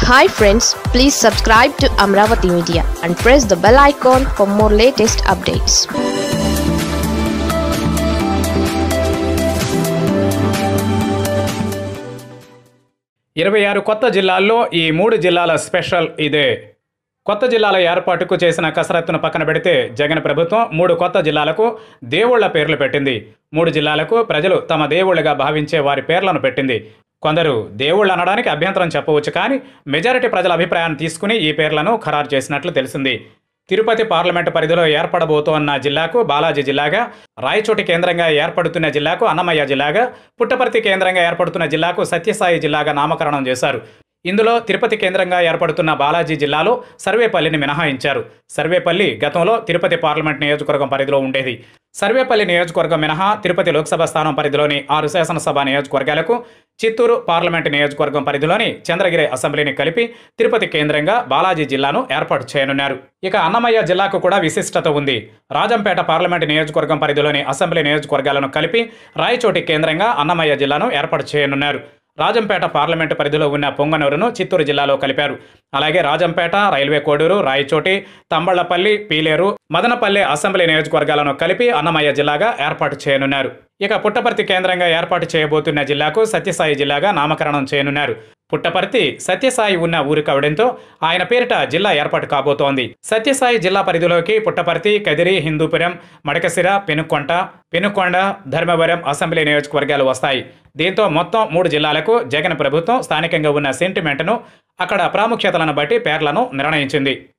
hi friends please subscribe to Amaravati media and press the bell icon for more latest updates ఇరవై ఆరు కొత్త జిల్లాల్లో ఈ మూడు జిల్లాల స్పెషల్ ఇదే కొత్త జిల్లాల ఏర్పాటుకు చేసిన కసరత్తును పక్కన పెడితే జగన్ ప్రభుత్వం మూడు కొత్త జిల్లాలకు దేవుళ్ల పేర్లు పెట్టింది మూడు జిల్లాలకు ప్రజలు తమ దేవుళ్లుగా భావించే వారి పేర్లను పెట్టింది కొందరు దేవుళ్ళు అనడానికి అభ్యంతరం చెప్పవచ్చు కానీ మెజారిటీ ప్రజల అభిప్రాయాన్ని తీసుకుని ఈ పేర్లను ఖరారు చేసినట్లు తెలిసింది తిరుపతి పార్లమెంటు పరిధిలో ఏర్పడబోతోన్న జిల్లాకు బాలాజీ జిల్లాగా రాయచోటి కేంద్రంగా ఏర్పడుతున్న జిల్లాకు అన్నమయ్య జిల్లాగా పుట్టపర్తి కేంద్రంగా ఏర్పడుతున్న జిల్లాకు సత్యసాయి జిల్లాగా నామకరణం చేశారు ఇందులో తిరుపతి కేంద్రంగా ఏర్పడుతున్న బాలాజీ జిల్లాలో సర్వేపల్లిని మినహాయించారు సర్వేపల్లి గతంలో తిరుపతి పార్లమెంట్ నియోజకవర్గం పరిధిలో ఉండేది సర్వేపల్లి నియోజకవర్గం మినహా తిరుపతి లోక్సభ స్థానం పరిధిలోని ఆరు శాసనసభ నియోజకవర్గాలకు చిత్తూరు పార్లమెంటు నియోజకవర్గం పరిధిలోని చంద్రగిరి అసెంబ్లీని కలిపి తిరుపతి కేంద్రంగా బాలాజీ జిల్లాను ఏర్పాటు చేయనున్నారు ఇక అన్నమయ్య జిల్లాకు కూడా విశిష్టత ఉంది రాజంపేట పార్లమెంటు నియోజకవర్గం పరిధిలోని అసెంబ్లీ నియోజకవర్గాలను కలిపి రాయచోటి కేంద్రంగా అన్నమయ్య జిల్లాను ఏర్పాటు చేయనున్నారు రాజంపేట పార్లమెంటు పరిధిలో ఉన్న పొంగనూరును చిత్తూరు జిల్లాలో కలిపారు అలాగే రాజంపేట రైల్వే కోడూరు రాయచోటి తంబళ్లపల్లి పీలేరు మదనపల్లి అసెంబ్లీ నియోజకవర్గాలను కలిపి అన్నమయ్య జిల్లాగా ఏర్పాటు చేయనున్నారు ఇక పుట్టపర్తి కేంద్రంగా ఏర్పాటు చేయబోతున్న జిల్లాకు సత్యసాయి జిల్లాగా నామకరణం చేయనున్నారు పుట్టపర్తి సత్యసాయి ఉన్న ఊరు కావడంతో ఆయన పేరిట జిల్లా ఏర్పాటు కాబోతోంది సత్యసాయి జిల్లా పరిధిలోకి పుట్టపర్తి కదిరి హిందూపురం మడకసిర పెనుకొంట పెనుకొండ ధర్మవరం అసెంబ్లీ నియోజకవర్గాలు వస్తాయి దీంతో మొత్తం మూడు జిల్లాలకు జగన్ ప్రభుత్వం స్థానికంగా ఉన్న సెంటిమెంట్ను అక్కడ ప్రాముఖ్యతలను బట్టి పేర్లను నిర్ణయించింది